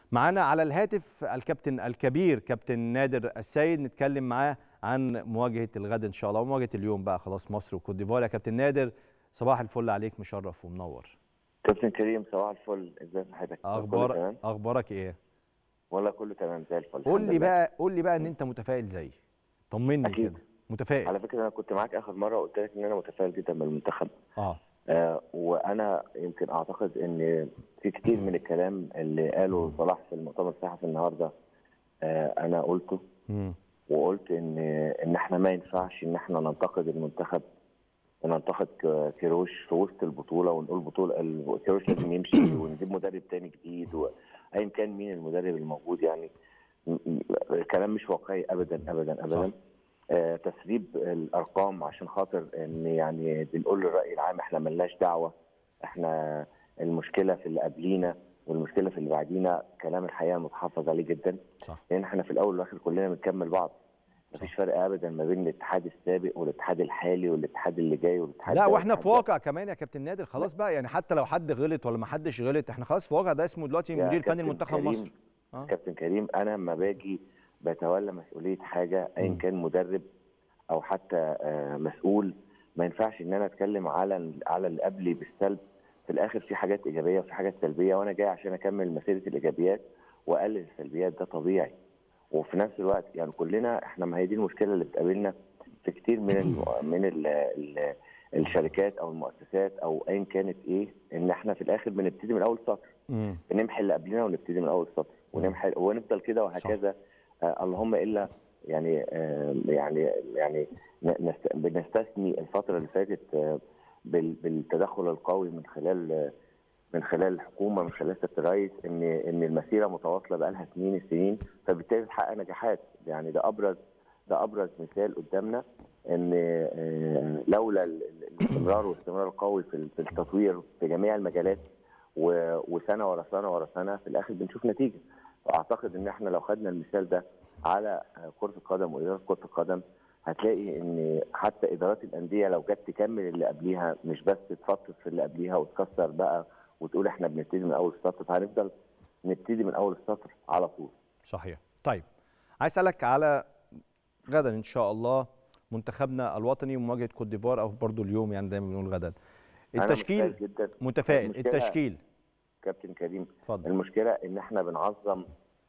معانا على الهاتف الكابتن الكبير كابتن نادر السيد نتكلم معاه عن مواجهه الغد ان شاء الله ومواجهه اليوم بقى خلاص مصر وكوت ديفوار يا كابتن نادر صباح الفل عليك مشرف ومنور كابتن كريم صباح الفل ازي صحتك اخبار تمام اخبارك ايه والله كله تمام زي الفل قول الحمد لي لله. بقى قول لي بقى ان انت متفائل زيي طمني أكيد. كده متفائل على فكره انا كنت معاك اخر مره وقلت لك ان انا متفائل جدا بالمنتخب اه آه وانا يمكن اعتقد ان في كتير من الكلام اللي قاله صلاح في المؤتمر الصحفي النهارده آه انا قلته مم. وقلت ان ان احنا ما ينفعش ان احنا ننتقد المنتخب وننتقد ك- كيروش في وسط البطوله ونقول بطوله ال- كيروش لازم يمشي ونجيب مدرب تاني جديد وايا كان مين المدرب الموجود يعني م- م- الكلام مش واقعي ابدا ابدا ابدا آه تسريب الارقام عشان خاطر ان يعني بنقول للراي العام احنا ملناش دعوه احنا المشكله في اللي قبلينا والمشكله في اللي بعدينا كلام الحقيقه متحفظ عليه جدا صح لان احنا في الاول والاخر كلنا بنكمل بعض مفيش فرق ابدا ما بين الاتحاد السابق والاتحاد الحالي والاتحاد اللي جاي والاتحاد لا ده واحنا والاتحاد في ده. واقع كمان يا كابتن نادر خلاص بقى يعني حتى لو حد غلط ولا ما حدش غلط احنا خلاص في واقع ده اسمه دلوقتي يا مدير فني كابتن المنتخب كريم، مصر آه. كابتن كريم انا لما باجي بتولى مسؤوليه حاجه ايا مم. كان مدرب او حتى آه، مسؤول ما ينفعش ان انا اتكلم على على اللي قبلي بالسلب في الاخر في حاجات ايجابيه وفي حاجات سلبيه وانا جاي عشان اكمل مسيره الايجابيات واقلل السلبيات ده طبيعي وفي نفس الوقت يعني كلنا احنا ما هي دي المشكله اللي بتقابلنا في كتير من ال من ال ال الشركات او المؤسسات او ايا كانت ايه ان احنا في الاخر بنبتدي من اول سطر مم. بنمحي اللي قبلنا ونبتدي من اول سطر ونمحي ونفضل كده وهكذا آه اللهم الا يعني آه يعني يعني ن- نست- بنستثني الفتره اللي فاتت آه بال- بالتدخل القوي من خلال آه من خلال الحكومه من خلال سياده الرئيس ان ان المسيره متواصله بقى لها سنين السنين فبالتالي بتحقق نجاحات يعني ده ابرز ده ابرز مثال قدامنا ان آه، لولا ال- ال- الاستمرار والاستمرار القوي في ال- في التطوير في جميع المجالات و- وسنه ورا سنه ورا سنه في الاخر بنشوف نتيجه فاعتقد ان احنا لو خدنا المثال ده على كره القدم واداره كره القدم هتلاقي ان حتى ادارات الانديه لو جت تكمل اللي قبليها مش بس تفطس في اللي قبليها وتكسر بقى وتقول احنا بنبتدي من اول السطر فهنفضل نبتدي من اول السطر على طول صحيح طيب عايز اسالك على غدا ان شاء الله منتخبنا الوطني ومواجهه كوت ديفوار او برضو اليوم يعني دايما بنقول غدا أنا التشكيل متفائل جدا متفائل المشكلة- التشكيل كابتن كريم اتفضل المشكله ان احنا بنعظم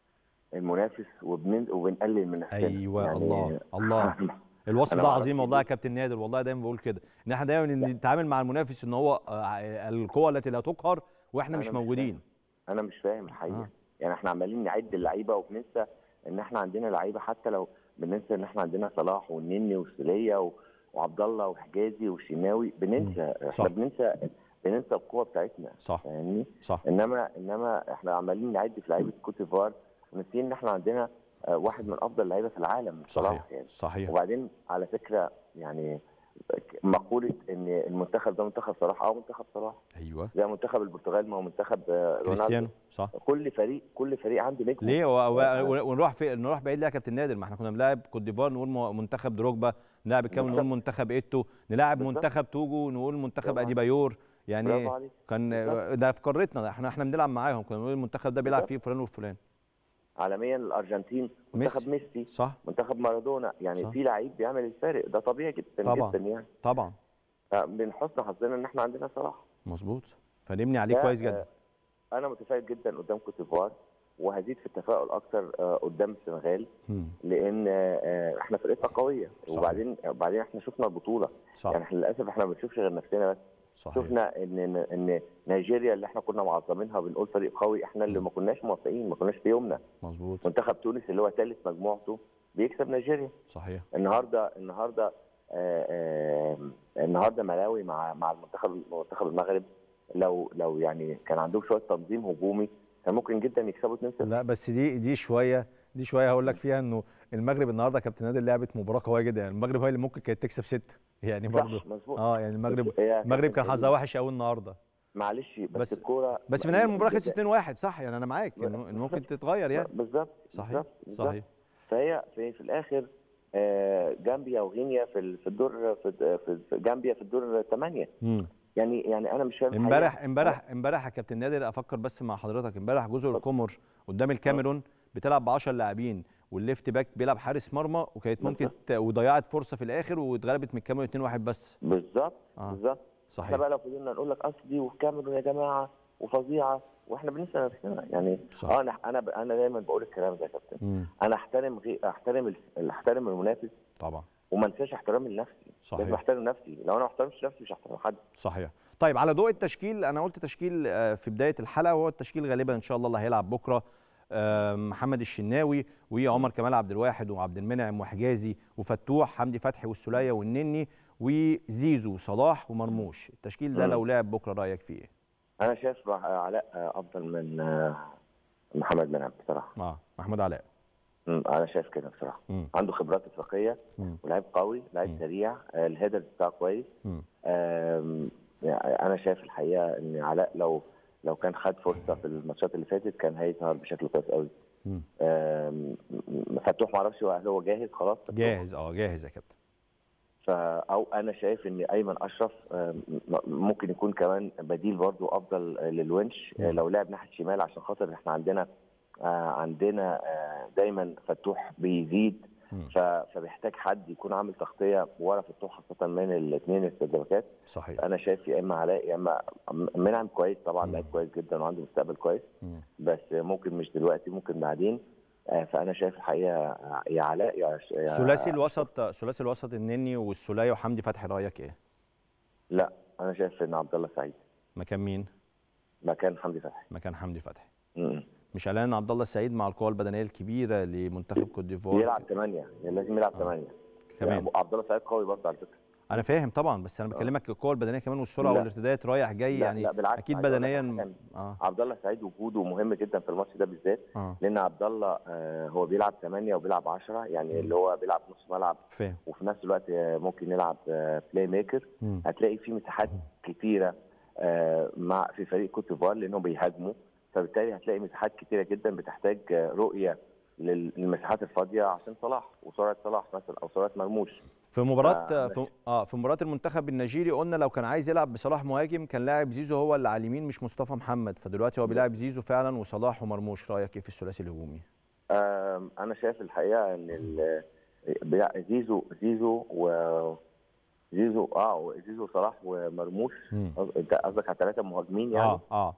المنافس وبن... وبنقلل من نفسنا ايوه الله الله الوصف أنا ده ما أعرفش عظيم والله يا ليه. كابتن نادر والله دايما بقول كده ان احنا دايما نتعامل مع المنافس ان هو آه، القوه التي لا تقهر واحنا أنا مش مش موجودين انا مش فاهم الحقيقه آه. آه. يعني احنا عمالين نعد اللعيبه وبننسى ان احنا عندنا لعيبه حتى لو بننسى ان احنا عندنا صلاح والنني والسوليه و... وعبد الله وحجازي والشناوي بننسى صح. احنا بننسى بننسى القوه بتاعتنا صح فاهمني صح انما انما احنا عمالين نعد في لعيبه كوت ديفوار وناسيين ان احنا عندنا آه، واحد من افضل اللعيبه في العالم صحيح صلاح يعني صحيح وبعدين على فكره يعني مقوله ان المنتخب ده منتخب صلاح اه منتخب صلاح ايوه زي منتخب البرتغال ما هو منتخب آه، رونالدو كريستيانو صح كل فريق كل فريق عنده نجم ليه و- و- ونروح في نروح بعيد ليه يا كابتن نادر ما احنا كنا بنلاعب كوت ديفوار نقول م- منتخب دروجبا نلاعب الكاميرون نقول بالظبط. منتخب ايتو نلاعب بالظبط. منتخب توجو نقول منتخب برافو عليك. اديبايور يعني برافو عليك كان بالظبط. ده في قارتنا احنا احنا بنلعب معاهم كنا بنقول المنتخب ده بيلعب بالظبط. فيه فلان وفلان عالميا الارجنتين منتخب ميسي صح منتخب مارادونا يعني صح. في لعيب بيعمل الفارق ده طبيعي جدا طبعا. جدا يعني طبعا من حسن حظنا ان احنا عندنا صلاح مظبوط فنبني عليه ده، كويس جدا آه، انا متفائل جدا قدام كوت ديفوار وهزيد في التفاؤل اكتر آه، قدام السنغال مم. لان آه، احنا فرقتنا قويه صحيح. وبعدين وبعدين احنا شفنا البطوله صح يعني احنا للاسف احنا ما بنشوفش غير نفسنا بس صحيح شفنا ان ان ان نيجيريا اللي احنا كنا معظمينها بنقول فريق قوي احنا اللي ما كناش موافقين ما كناش في يومنا مظبوط منتخب تونس اللي هو ثالث مجموعته بيكسب نيجيريا صحيح النهارده النهارده آه آه النهارده ملاوي مع مع المنتخب منتخب المغرب لو لو يعني كان عندهم شويه تنظيم هجومي كان ممكن جدا يكسبوا 2-0 لا بس دي دي شويه دي شويه هقول لك فيها انه المغرب النهارده يا كابتن نادر لعبت مباراه قويه جدا يعني المغرب هي اللي ممكن كانت تكسب سته يعني برضه صح مظبوط اه يعني المغرب هي المغرب كان كابتن حظها وحش قوي النهارده معلش بس, بس- الكوره بس في النهايه المباراه خلصت 2-1 صح يعني انا معاك انه إنه ممكن تتغير يعني بالظبط صحيح بالظبط بالظبط. صحيح فهي في, في الاخر آه، جامبيا وغينيا في ال- في الدور في في في جامبيا في الدور الثمانيه امم يعني يعني انا مش فاهم الحقيقة. امبارح امبارح امبارح يا كابتن نادر افكر بس مع حضرتك امبارح جزر القمر قدام الكاميرون بتلعب ب 10 لاعبين والليفت باك بيلعب حارس مرمى وكانت ممكن ت... وضيعت فرصه في الاخر واتغلبت من الكاميرون 2-1 بس بالظبط آه. بالظبط صحيح احنا بقى لو فضلنا نقول لك اصل دي والكاميرون يا جماعه وفظيعه واحنا بننسى نفسنا يعني صح. اه انا انا ب- انا دايما بقول الكلام ده يا كابتن مم. انا احترم غي... احترم ال- احترم المنافس طبعا وما انساش احترامي لنفسي صحيح. لازم احترم نفسي لو انا ما احترمتش نفسي مش هحترم حد صحيح طيب على ضوء التشكيل انا قلت تشكيل آه، في بدايه الحلقه وهو التشكيل غالبا ان شاء الله اللي هيلعب بكره آه، محمد الشناوي وعمر كمال عبد الواحد وعبد المنعم وحجازي وفتوح حمدي فتحي والسوليه والنني وزيزو وصلاح ومرموش التشكيل ده مم. لو لعب بكره رايك فيه ايه انا شايف راح- علاء آه، افضل من آه، محمد منعم بصراحه اه محمود علاء مم، انا شايف كده بصراحه مم. عنده خبرات افريقيه مم. ولاعيب قوي لعيب مم. سريع آه، الهيدر بتاعه كويس مم. آم، يعني انا شايف الحقيقه ان علاء لو لو كان خد فرصه في الماتشات اللي فاتت كان هيظهر بشكل كويس قوي مم. آم، م- فتوح ما اعرفش هو- هل هو جاهز خلاص فتوح؟ جاهز اه جاهز يا كابتن فا او انا شايف ان ايمن اشرف آم، م- ممكن يكون كمان بديل برضو افضل آه، للونش آه، مم. لو لعب ناحيه شمال عشان خاطر احنا عندنا آه، عندنا آه، دايما فتوح بيزيد مم. ف- فبيحتاج حد يكون عامل تغطيه ورا فتوح خاصه من الاثنين السدبكات صحيح انا شايف يا اما علاء يا اما منعم كويس طبعا مم. لعيب كويس جدا وعنده مستقبل كويس مم. بس ممكن مش دلوقتي ممكن بعدين آه، فانا شايف الحقيقه يا علاء يا يا- ثلاثي الوسط ثلاثي الوسط النني والسوليه وحمدي فتحي رايك ايه لا انا شايف ان عبد الله سعيد مكان مين مكان حمدي فتحي مكان حمدي فتحي م-م. مش قلقان عبد الله السعيد مع القوه البدنيه الكبيره لمنتخب كوت ديفوار يلعب ثمانيه يعني لازم يلعب آه. ثمانيه كمان عبد الله سعيد قوي برضه على فكره انا فاهم طبعا بس انا آه. بكلمك القوه البدنيه كمان والسرعه لا. والارتداد رايح جاي لا، يعني لا بالعكس اكيد عايز أقول لك بدنيا حاجة. اه عبد الله سعيد وجوده مهم جدا في الماتش ده بالذات اه لان عبد الله آه، هو بيلعب ثمانيه وبيلعب 10 يعني مم. اللي هو بيلعب نص ملعب فاهم وفي نفس الوقت آه، ممكن يلعب آه، بلاي ميكر مم. هتلاقي في مساحات كتيره آه، مع في فريق كوت ديفوار لانهم بيهاجموا فبالتالي هتلاقي مساحات كتيره جدا بتحتاج آه، رؤيه لل- للمساحات الفاضيه عشان صلاح وسرعه صلاح مثلا او سرعه مرموش في مباراه آه، في اه في مباراه المنتخب النيجيري قلنا لو كان عايز يلعب بصلاح مهاجم كان لاعب زيزو هو اللي على اليمين مش مصطفى محمد فدلوقتي هو بيلاعب زيزو فعلا وصلاح ومرموش رايك ايه في الثلاثي الهجومي آم، انا شايف الحقيقه ان ال- بيع- زيزو زيزو و زيزو اه زيزو صلاح ومرموش مم. قصد- انت قصدك على ثلاثه مهاجمين يعني اه اه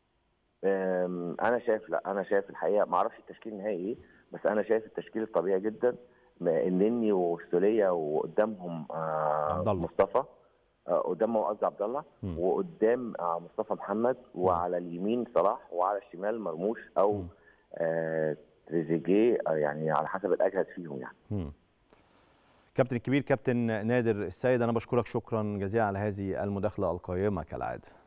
آم، انا شايف لا انا شايف الحقيقه ما اعرفش التشكيل النهائي ايه بس انا شايف التشكيل الطبيعي جدا ما النني والسوليه وقدامهم آه، عبد الله. مصطفى آه، قدامهم قصدي عبد الله مم. وقدام آه، مصطفى محمد وعلى اليمين صلاح وعلى الشمال مرموش او مم. آه، تريزيجيه آه، يعني على حسب الاجهز فيهم يعني مم. كابتن الكبير كابتن نادر السيد انا بشكرك شكرا جزيلا على هذه المداخله القيمه كالعاده